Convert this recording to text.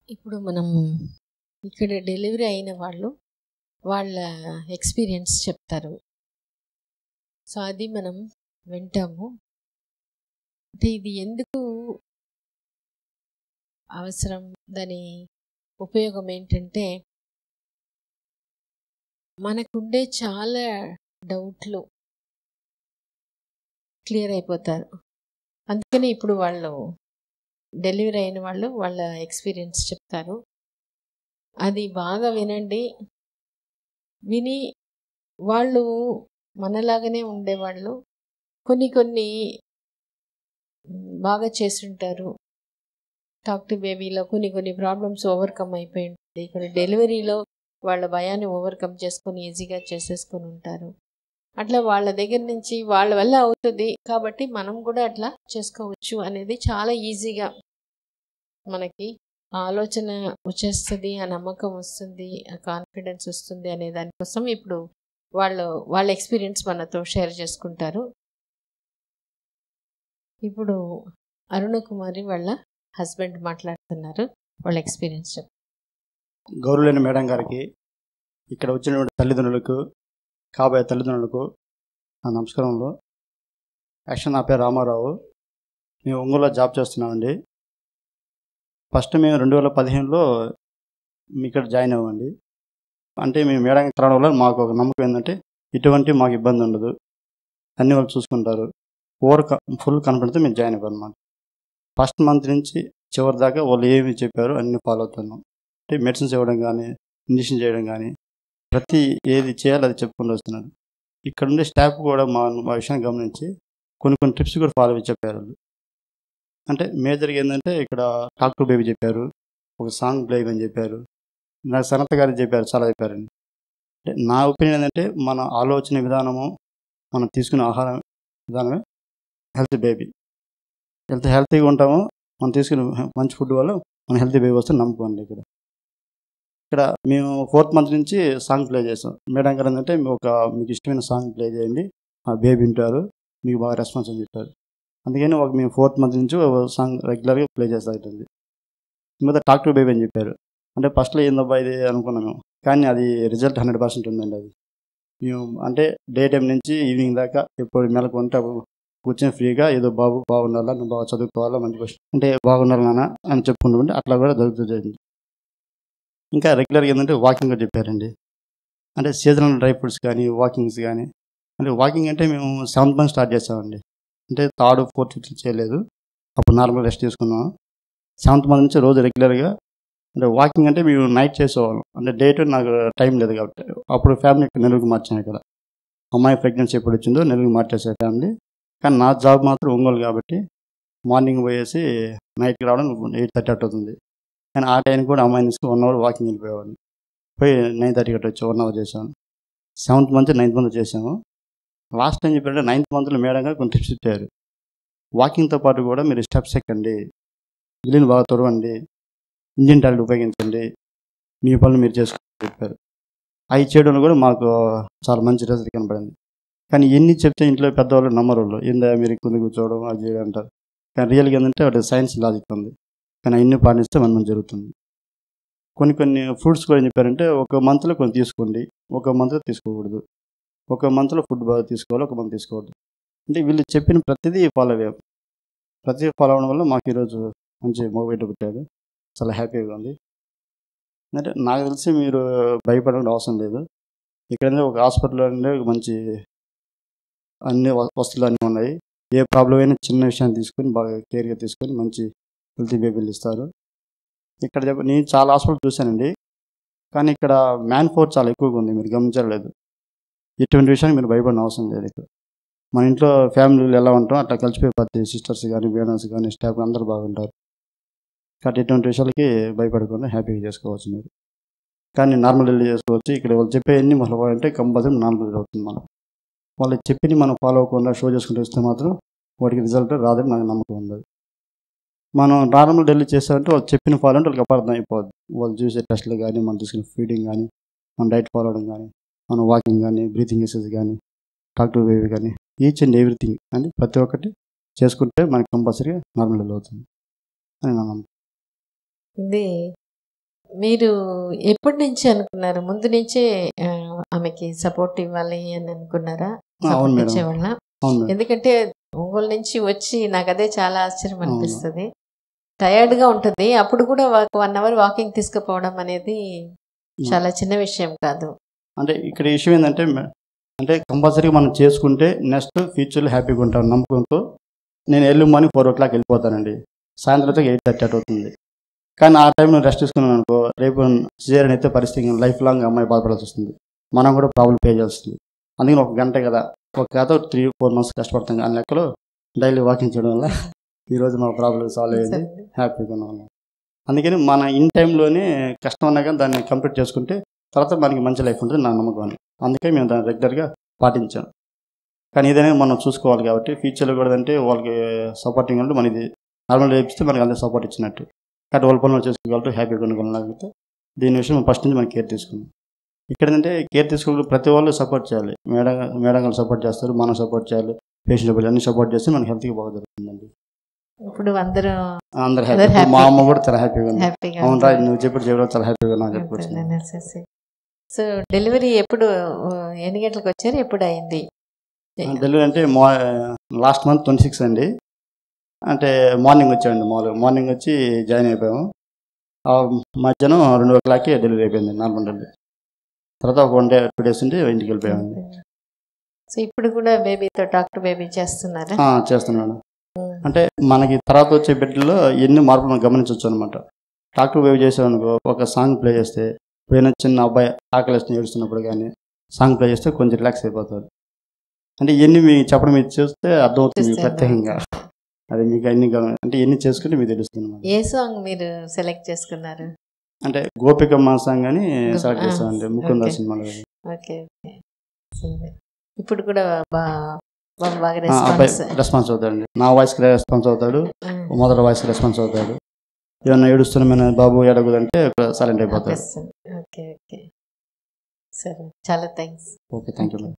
ఇప్పుడు మనం ఇక్కడ డెలివరీ అయిన వాళ్ళు వాళ్ళ ఎక్స్పీరియన్స్ చెప్తారు సో అది మనం వింటాము అంటే ఇది ఎందుకు అవసరం దాని ఉపయోగం ఏంటంటే మనకుండే చాలా డౌట్లు క్లియర్ అయిపోతారు అందుకని ఇప్పుడు వాళ్ళు డెలివరీ అయిన వాళ్ళు వాళ్ళ ఎక్స్పీరియన్స్ చెప్తారు అది బాగా వినండి విని వాళ్ళు మనలాగానే ఉండేవాళ్ళు కొన్ని కొన్ని బాగా చేస్తుంటారు టాక్ టు బేబీలో కొన్ని కొన్ని ప్రాబ్లమ్స్ ఓవర్కమ్ అయిపోయి ఉంటుంది ఇక్కడ డెలివరీలో వాళ్ళ భయాన్ని ఓవర్కమ్ చేసుకొని ఈజీగా చేసేసుకొని ఉంటారు అట్లా వాళ్ళ దగ్గర నుంచి వాళ్ళ వల్ల అవుతుంది కాబట్టి మనం కూడా అట్లా చేసుకోవచ్చు అనేది చాలా ఈజీగా మనకి ఆలోచన వచ్చేస్తుంది ఆ నమ్మకం వస్తుంది ఆ కాన్ఫిడెన్స్ వస్తుంది అనే దానికోసం ఇప్పుడు వాళ్ళు వాళ్ళ ఎక్స్పీరియన్స్ మనతో షేర్ చేసుకుంటారు ఇప్పుడు అరుణ కుమారి వాళ్ళ హస్బెండ్ మాట్లాడుతున్నారు వాళ్ళ ఎక్స్పీరియన్స్ చెప్ గౌరవలేని మేడం గారికి ఇక్కడ వచ్చినటువంటి తల్లిదండ్రులకు కాబోయే తల్లిదండ్రులకు నా నమస్కారంలో యాక్షన్ నా పేరు రామారావు మేము ఒంగోలులో జాబ్ చేస్తున్నామండి ఫస్ట్ మేము రెండు వేల పదిహేనులో ఇక్కడ జాయిన్ అవ్వండి అంటే మేము మేడం రావడం వల్ల మాకు ఒక నమ్మకం ఏంటంటే ఇటువంటి మాకు ఇబ్బంది ఉండదు అన్ని వాళ్ళు చూసుకుంటారు ఓవర్ ఫుల్ కాన్ఫిడెన్స్ మేము జాయిన్ అవ్వాలి అనమాట ఫస్ట్ మంత్ నుంచి చివరి దాకా వాళ్ళు ఏమి చెప్పారు అన్ని ఫాలో అవుతున్నాం అంటే మెడిసిన్స్ ఇవ్వడం కానీ ఇంజక్షన్ చేయడం కానీ ప్రతి ఏది చేయాలో అది చెప్పుకుంటూ వస్తున్నారు ఇక్కడ ఉండే స్టాఫ్ కూడా మా మా విషయాన్ని గమనించి కొన్ని కొన్ని టిప్స్ కూడా ఫాలో అయ్యి చెప్పారు వాళ్ళు అంటే మేజర్గా ఏంటంటే ఇక్కడ టాక్ టు బేబీ చెప్పారు ఒక సాంగ్ ప్లే అని చెప్పారు నాకు సనత గారు చెప్పారు చాలా చెప్పారండి అంటే నా ఒపీనియన్ ఏంటంటే మన ఆలోచన విధానము మనం తీసుకునే ఆహారం విధానమే హెల్త్ బేబీ హెల్త్ హెల్తీగా ఉంటామో మనం తీసుకునే మంచి ఫుడ్ వల్ల మన హెల్తీ బేబీ వస్తే నమ్ముకోండి ఇక్కడ ఇక్కడ మేము ఫోర్త్ మంత్ నుంచి సాంగ్ ప్లే చేసాం మేడం గారు ఏంటంటే ఒక మీకు ఇష్టమైన సాంగ్ ప్లే చేయండి ఆ బేబీ వింటారు మీకు బాగా రెస్పాన్స్ అని చెప్పారు అందుకని ఒక మేము ఫోర్త్ మంత్ నుంచి ఒక సాంగ్ రెగ్యులర్గా ప్లే చేస్తూ ఉంటుంది మీద టాక్ టు బేబీ అని చెప్పారు అంటే ఫస్ట్లో ఏందబ్బా ఇది అనుకున్నాము కానీ అది రిజల్ట్ హండ్రెడ్ పర్సెంట్ ఉందండి అది మేము అంటే డే టైం నుంచి ఈవినింగ్ దాకా ఎప్పుడు మెలకు ఉంటే అప్పుడు కూర్చొని ఫ్రీగా ఏదో బాబు బాగుండాలా నువ్వు బాగా చదువుకోవాలా మంచి క్వశ్చన్ అంటే బాగుండాలి నాన్న అని చెప్పుకుంటుంటే అట్లా కూడా జరుగుతుంది ఇంకా రెగ్యులర్గా ఏంటంటే వాకింగ్ కూడా చెప్పారండి అంటే సీజనల్ డ్రై ఫ్రూట్స్ కానీ వాకింగ్స్ కానీ అంటే వాకింగ్ అంటే మేము సెవెంత్ మంత్ స్టార్ట్ చేసామండి అంటే థర్డ్ ఫోర్త్ ఫిఫ్త్ చేయలేదు అప్పుడు నార్మల్ రెస్ట్ తీసుకున్నాం సెవెంత్ మంత్ నుంచి రోజు రెగ్యులర్గా అంటే వాకింగ్ అంటే మేము నైట్ చేసేవాళ్ళం అంటే డే టు నాకు టైం లేదు కాబట్టి అప్పుడు ఫ్యామిలీ నెల్లూరుకు మార్చాను ఇక్కడ అమ్మాయి ప్రెగ్నెన్సీ ఎప్పుడు వచ్చిందో నెల్లూరుకు మార్చేసే ఫ్యామిలీ కానీ నా జాబ్ మాత్రం ఒంగోలు కాబట్టి మార్నింగ్ పోయేసి నైట్కి రావడం ఎయిట్ థర్టీ అట్ అవుతుంది కానీ ఆ టైం కూడా అమ్మాయిని తీసుకుని వన్ అవర్ వాకింగ్ వెళ్ళిపోయేవాడిని పోయి నైన్ థర్టీకి అట్లా వచ్చి వన్ అవర్ చేశాను సెవెంత్ మంత్ నైన్త్ మంత్ చేసాము లాస్ట్ టైం చెప్పారంటే నైన్త్ మంత్లో మేడం గారు కొన్ని టిప్స్ ఇచ్చారు వాకింగ్తో పాటు కూడా మీరు స్టెప్స్ ఎక్కండి ఇల్లుని బాగా తొడవండి ఇంజిన్ టాయిలెట్ ఉపయోగించండి మీ పనులు మీరు చేసుకోండి చెప్పారు అవి చేయడంలో కూడా మాకు చాలా మంచి రిజల్ట్ కనపడింది కానీ ఎన్ని చెప్తే ఇంట్లో పెద్దవాళ్ళు నమ్మరు వాళ్ళు ఏందా మీరు కింద కూర్చోవడం అది చేయడం అంటారు కానీ రియల్గా ఏంటంటే వాటి సైన్స్ లాజిక్ ఉంది కానీ అన్ని పాటిస్తే మనం జరుగుతుంది కొన్ని కొన్ని ఫ్రూట్స్ కూడా ఏం చెప్పారంటే ఒక మంత్లో కొన్ని తీసుకోండి ఒక మంత్లో తీసుకోకూడదు ఒక మంత్లో ఫుడ్ బాగా తీసుకోవాలి ఒక మంత్ తీసుకోవద్దు అంటే వీళ్ళు చెప్పిన ప్రతిదీ ఫాలో అయ్యాం ప్రతి ఫాలో అవ్వడం వల్ల మాకు ఈరోజు మంచి మోటివేట్ పెట్టారు చాలా హ్యాపీగా ఉంది అంటే నాకు తెలిసి మీరు భయపడడం అవసరం లేదు ఇక్కడ ఒక హాస్పిటల్లో అంటే ఒక మంచి అన్ని వ- వస్తువులు అన్నీ ఉన్నాయి ఏ ప్రాబ్లం అయినా చిన్న విషయాన్ని తీసుకొని బాగా కేర్గా తీసుకొని మంచి హెల్తీ బేబీలు ఇస్తారు ఇక్కడ చెప్ప- నేను చాలా హాస్పిటల్ చూశానండి కానీ ఇక్కడ మ్యాన్ ఫోర్ చాలా ఎక్కువగా ఉంది మీరు గమనించలేదు ఎటువంటి విషయానికి మీరు భయపడిన అవసరం లేదు ఇక్కడ మన ఇంట్లో ఫ్యామిలీలు ఎలా ఉంటాం అట్లా కలిసిపోయి ప్రతి సిస్టర్స్ కానీ మేడమ్స్ కానీ స్టాఫ్ అందరూ బాగుంటారు కాబట్టి ఎటువంటి విషయాలకి భయపడకుండా హ్యాపీగా చేసుకోవచ్చు మీరు కానీ నార్మల్ డెలివరీ చేసుకోవచ్చు ఇక్కడ వాళ్ళు చెప్పే ఎన్ని మనం అంటే కంపల్సరీ నార్మల్ డెలివరీ అవుతుంది మనం వాళ్ళు చెప్పిన మనం ఫాలో అవ్వకుండా షో చేసుకుంటూ వస్తే మాత్రం వాటికి రిజల్ట్ రాదని నాకు నమ్మకం ఉంది మనం నార్మల్ డెలివరీ చేస్తామంటే వాళ్ళు చెప్పిన ఫాలో అంటే వాళ్ళకి అపార్థం అయిపోద్ది వాళ్ళు చూసే టెస్ట్లు కానీ మనం తీసుకునే ఫీడింగ్ కానీ మన డైట్ ఫాలో అవడం కానీ మన వాకింగ్ కానీ బ్రీతింగ్ ఎక్సర్సైజ్ కానీ టాక్ టు బేబీ కానీ ఈచ్ అండ్ ఎవ్రీథింగ్ అని ప్రతి ఒక్కటి చేసుకుంటే మనకి కంపల్సరీగా నార్మల్ డెలివరీ అవుతుంది అని నా నమ్మకం ఇది మీరు ఎప్పటి నుంచి అనుకున్నారు ముందు నుంచే ఆ, ఆమెకి సపోర్ట్ ఇవ్వాలి అని అనుకున్నారా అవును Support మేడం. ఇచ్చేవాళ్ళ అవును మేడం ఎందుకంటే ఒంగోలు నుంచి వచ్చి నాకు అదే చాలా ఆశ్చర్యం అనిపిస్తుంది టయర్డ్ గా ఉంటుంది అప్పుడు కూడా వన్ అవర్ వాకింగ్ తీసుకుపోవడం అనేది చాలా చిన్న విషయం కాదు అంటే ఇక్కడ విషయం ఏంటంటే మే- అంటే కంపల్సరీగా మనం చేసుకుంటే నెక్స్ట్ ఫ్యూచర్లో హ్యాపీగా ఉంటాం నమ్మకంతో నేను ఎల్లు మార్నింగ్ ఫోర్ ఓ క్లాక్ వెళ్ళిపోతానండి సాయంత్రం ఎయిట్ థర్టీ అట్ అవుతుంది కానీ ఆ టైంలో రెస్ట్ తీసుకున్నాను అనుకో రేపు సిజేరియన్ అయితే పరిస్థితి లైఫ్ లాంగ్ అమ్మాయి బాధపడాల్సి వస్తుంది మనం కూడా ప్రాబ్లం పే చేయాల్సి వస్తుంది అందుకని ఒక గంట కదా ఒక గత త్రీ ఫోర్ మంత్స్ కష్టపడతాం కానీ లెక్కలో డైలీ వాకింగ్ చేయడం వల్ల ఈరోజు మా ప్రాబ్లం సాల్వ్ అయ్యింది హ్యాపీగా ఉన్నాం అందుకని మన ఇన్ టైంలోనే కష్టం అన్నా కానీ దాన్ని కంప్లీట్ చేసుకుంటే తర్వాత మనకి మంచి లైఫ్ ఉంటుంది నా నమ్మకం అని అందుకే మేము దాన్ని రెగ్యులర్గా పాటించాం కానీ ఏదైనా మనం చూసుకోవాలి కాబట్టి ఫ్యూచర్లో కూడా అంటే వాళ్ళకి సపోర్టింగ్ అంటే మనది నార్మల్ చేపిస్తే మనకి అందరూ సపోర్ట్ ఇచ్చినట్టు కాబట్టి వాళ్ళ పనులు చేసుకోగలరు హ్యాపీగా ఉండగలిగితే దీని విషయం ఫస్ట్ నుంచి మనం కేర్ తీసుకున్నాం ఇక్కడ ఏంటంటే కేర్ తీసుకోవాలి ప్రతి వాళ్ళు సపోర్ట్ చేయాలి మేడం మేడం గారు సపోర్ట్ చేస్తారు మనం సపోర్ట్ చేయాలి పేషెంట్ సపోర్ట్ అన్ని సపోర్ట్ చేస్తే మనకి హెల్త్కి బాగా జరుగుతుందండి ఇప్పుడు అందరూ అందరు అందరూ హ్యాపీ happy. మా అమ్మ కూడా చాలా హ్యాపీగా ఉంది హ్యాపీగా అవును రా నువ్వు చెప్పి చెప్పడం చాలా హ్యాపీగా నాకు చెప్పుకోవచ్చు సో డెలివరీ ఎప్పుడు ఆ, ఎన్ని గంటలకు వచ్చారు ఎప్పుడు అయింది డెలివరీ అంటే మా లాస్ట్ మంత్ ట్వంటీ సిక్స్ అండి అంటే మార్నింగ్ వచ్చామండి మామూలుగా మార్నింగ్ వచ్చి జాయిన్ అయిపోయాము ఆ మధ్యాహ్నం రెండు ఓ క్లాక్కి డెలివరీ అయిపోయింది నార్మల్ డెలివరీ తర్వాత ఒక వన్ డే టూ డేస్ ఉండి ఇంటికి వెళ్ళిపోయామండి సో ఇప్పుడు కూడా బేబీతో డాక్టర్ బేబీ చేస్తున్నారా ఆ, చేస్తున్నాను అంటే మనకి తర్వాత వచ్చే బిడ్డల్లో ఎన్ని మార్పులు మనం గమనించవచ్చు అనమాట డాక్టర్ వేవ్ చేసామనుకో ఒక సాంగ్ ప్లే చేస్తే పోయిన చిన్న అబ్బాయి ఆకలిస్తుంది ఏడుస్తున్నప్పుడు కానీ సాంగ్ ప్లే చేస్తే కొంచెం రిలాక్స్ అయిపోతారు అంటే ఎన్ని మీకు చెప్పడం మీరు చూస్తే అర్థమవుతుంది మీకు చూస్తే ప్రత్యేకంగా అది మీకు అన్ని గమ- అంటే ఎన్ని చేసుకుంటే మీకు తెలుస్తుంది అన్నమాట. ఏ సాంగ్ మీరు సెలెక్ట్ చేసుకున్నారు అంటే గోపికమ్మ సాంగ్ అని గో- సెలెక్ట్ ఆ, చేస్తామండి ముకుంద ఓకే. సినిమాలో ఓకే ఓకే సరే. ఇప్పుడు కూడా బా బా- బాగా ఆ, అబ్బాయి రెస్పాన్స్ రెస్పాన్స్ అవుతాడండి నా వాయిస్కి రెస్పాన్స్ అవుతాడు మొదటి వాయిస్కి రెస్పాన్స్ అవుతాడు ఏమన్నా ఏడుస్తున్నా బాబు ఎడగదంటే సైలెంట్ అయిపోతాడు ఓకే ఓకే సరే చాలా థ్యాంక్స్ ఓకే థ్యాంక్ యూ